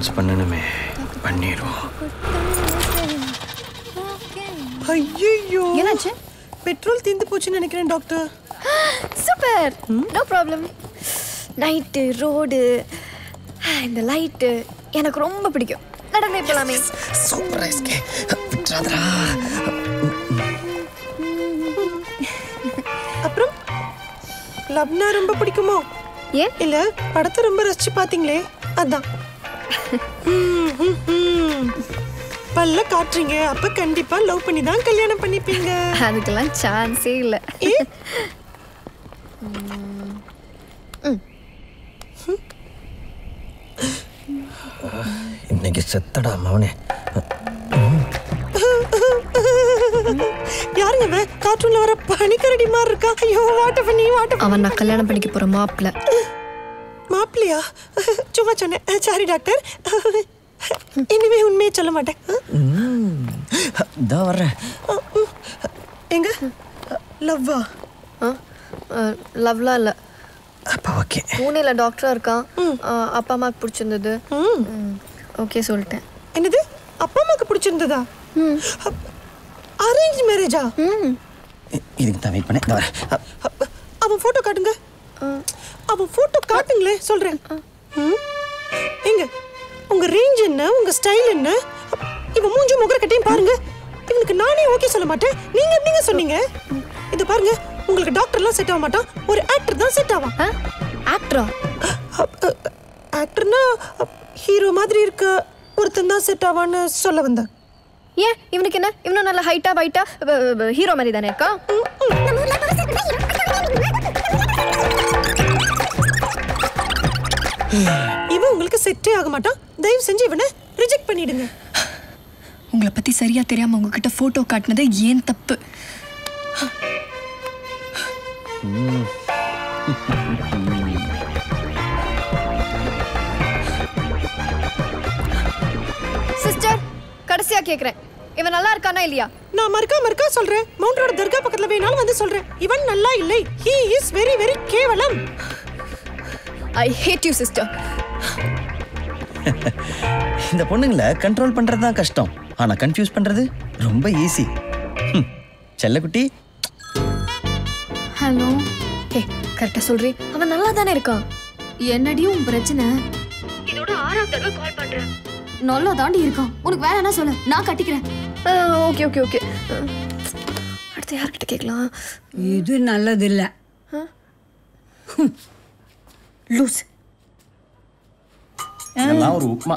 Dance பண்ணணுமே பண்ணிடுவோம் ஐயோ என்னாச்சு பெட்ரோல் தீந்து போச்சுன்னு நினைக்கிறேன் doctor super no problem night road இந்த லைட்டு எனக்கு ரொம்ப பிடிக்கும் நடந்தே போலாமே சூப்பரா இஸ்கே விட்டுறாதடா அப்புறம் லவ்னா ரொம்ப பிடிக்குமோ ஏன் இல்ல படத்தை ரொம்ப ரசிச்சு பாத்தீங்களே அதான் ம், ம், ம். பல்ல காட்டுறீங்க அப்ப கண்டிப்பா லவ் பண்ணி தான் கல்யாணம் பண்ணிப்பீங்க அதுக்கெல்லாம் சான்ஸே இல்லை ஏ? இன்னைக்கு செத்தடா மவனே யாருங்க அவன் கார்ட்டூன்ல வர பனிக்கரடி மாதிரி இருக்கா ஐயோ வாட்ட பண்ணி வாட்ட அவன் நான் கல்யாணம் பண்ணிக்க போற மாப்பிள்ள மாப்பிள்ளையா சும்மா சொன்னேன் சாரி டாக்டர் இனிமே உண்மையை சொல்ல மாட்டேன் இதோ வர்றேன் எங்க லவ்வா லவ்லாம் இல்லை அப்போ ஓகே பூனேல டாக்டராக இருக்கான் அஹ், அப்பா அம்மாவுக்கு பிடிச்சிருந்தது ஓகே சொல்லிட்டேன் என்னது அப்பா அம்மாக்கு பிடிச்சிருந்ததா அரேஞ்ச் மேரேஜா இதுக்கு தான் வெயிட் பண்ணேன் இதோ வரேன் அப்ப- அவன் போட்டோ காட்டுங்க அவன் போட்டோ காட்டுங்களே சொல்றேன் ம்? எங்க உங்க ரேஞ்ச் என்ன உங்க ஸ்டைல் என்ன அப்- இவன் மூஞ்சி முகர கட்டையும் பாருங்க இவனுக்கு நானே ஓகே சொல்ல மாட்டேன் நீங்க எப்படிங்க சொன்னீங்க இது பாருங்க உங்களுக்கு டாக்டர்லாம் செட் ஆக மாட்டான் ஒரு ஆக்டர் தான் செட் ஆவான் ஆக்டரா ஆக்டர்னா ஹீரோ மாதிரி இருக்க ஒருத்தன் தான் செட் ஆவான்னு சொல்ல வந்தேன் ஏன் இவனுக்கு என்ன இவனும் நல்ல ஹைட்டா வைட்டா ஹீரோ மாதிரி தானே இருக்கா இவன் உங்களுக்கு செட்டே ஆக மாட்டான் தயவு செஞ்சு இவனை ரிஜெக்ட் பண்ணிடுங்க உங்களை பத்தி சரியா தெரியாம உங்ககிட்ட போட்டோ காட்டினது ஏன் தப்பு சிஸ்டர் கடைசியா கேக்குறேன் இவன் நல்லா இருக்கானா இல்லையா நான் மறுக்கா மறுக்கா சொல்றேன் மவுண்ட் ரோடு தர்கா பக்கத்துல வேணாலும் வந்து சொல்றேன் இவன் நல்லா இல்லை ஹீ இஸ் வெரி வெரி கேவலம் ஐ ஹேட் யூ சிஸ்டர் இந்த பொண்ணுங்களை கண்ட்ரோல் பண்றது தான் கஷ்டம் ஆனா கன்ஃபியூஸ் பண்றது ரொம்ப ஈஸி செல்லக்குட்டி ஹலோ ஹே கரெக்டா சொல்றீ அவன் நல்லா தானே இருக்கான் என்னடி உன் பிரச்சனை இதோட ஆறாவது தடவை கால் பண்றேன் நல்லா தாண்டி இருக்கான் உனக்கு வேற என்ன சொல்லு நான் கட்டிக்கிறேன் ஓகே ஓகே ஓகே அடுத்து யார்கிட்ட கேட்கலாம் இது நல்லதில்லை லூஸ் இதெல்லாம் ஒரு உப்புமா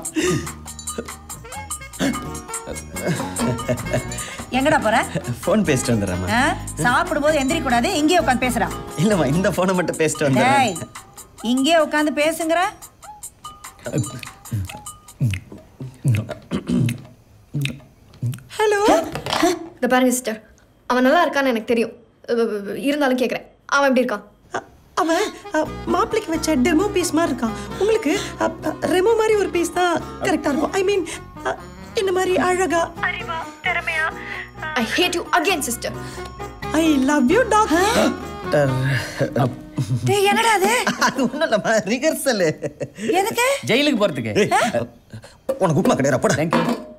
எங்கடா போற ஃபோன் பேசிட்டு வந்துடுறேம்மா ஆ? சாப்பிடும்போது எந்திரிக்க கூடாது இங்கேயே உட்காந்து பேசுறான் இல்லம்மா இந்த ஃபோனை மட்டும் பேசிட்டு டேய் வந்துடுறேன் இங்கேயே உட்காந்து பேசுங்கிற ஹலோ இந்த பாருங்க சிஸ்டர் அவன் நல்லா இருக்கான்னு எனக்கு தெரியும் அஹ் இருந்தாலும் கேட்குறேன் அவன் எப்படி இருக்கான் அவன் அ, மாப்பிள்ளைக்கு வச்ச டெமோ பீஸ் மாதிரி இருக்கான் உங்களுக்கு அ, அ, ரெமோ மாதிரி ஒரு பீஸ் தான் கரெக்டா இருக்கும் ஐ மீன் இந்த மாதிரி அழகா அறிவா திறமையா I hate you again sister I love you doctor டேய் என்னடா அது அது ஒன்றும் இல்லைம்மா ரிஹர்சல் எதுக்கு ஜெயிலுக்கு போறதுக்கு உனக்கு உப்புமா கிடையாது அப்படா